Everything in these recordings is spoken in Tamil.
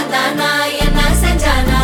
வந்தானா என்ன செஞ்சானா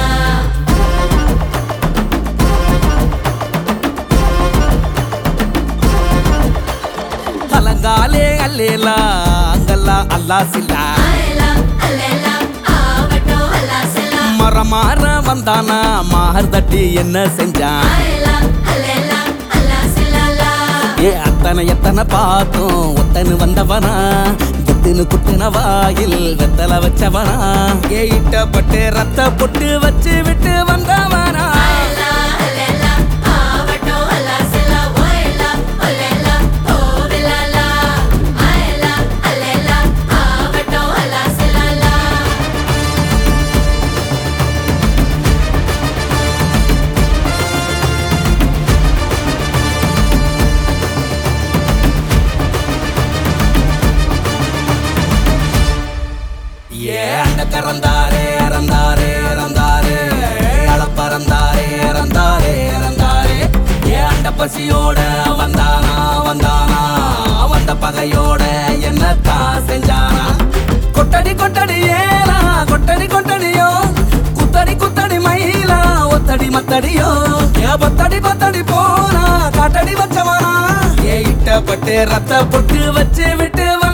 அலங்காலே அல்லேலா அங்கல்லா அல்லா சில்லா ஆயலாம் அல்லேலாம் ஆவட்டும் அல்லா செல்லாம் மரமாற வந்தானா மார் தட்டி என்ன செஞ்சான் ஆயலாம் அல்லேலாம் அல்லா செல்லலா ஏ அத்தனை எத்தனை பார்த்தோம் ஒத்தனு வந்தவனா எத்துனு குத்துன வாயில் வெத்தல வச்சவனா ஏ இட்டப்பட்டு ரத்த பொட்டு வச்சு விட்டு வந்தவனா ஆயலாம் அல்லேலாம் ஆவட்டும் அல்லா செல்லாம் ஓயலாம் அல்லேலாம் ஓவிலலா ஆயலாம் அல்லேலாம் ஆவட்டும் அல்லா செல்லலா ஏ அண்ட கறந்தாரே இறந்தாரே இறந்தாரே அளப்பறந்தாரே இறந்தாரே இறந்தாரே ஏ அண்ட பசியோட வந்தானா வந்தானா வந்த பகையோட என்னத்தான் செஞ்சானா கொட்டடி கொட்டடி ஏலா கொட்டடி கொட்டடியோ குத்தடி குத்தடி மயிலா ஒத்தடி மத்தடியோ ஏ பத்தடி பத்தடி போனா காட்டடி வச்சவனா ஏ இட்டப்பட்டு ரத்த பொட்டு வச்சு விட்டு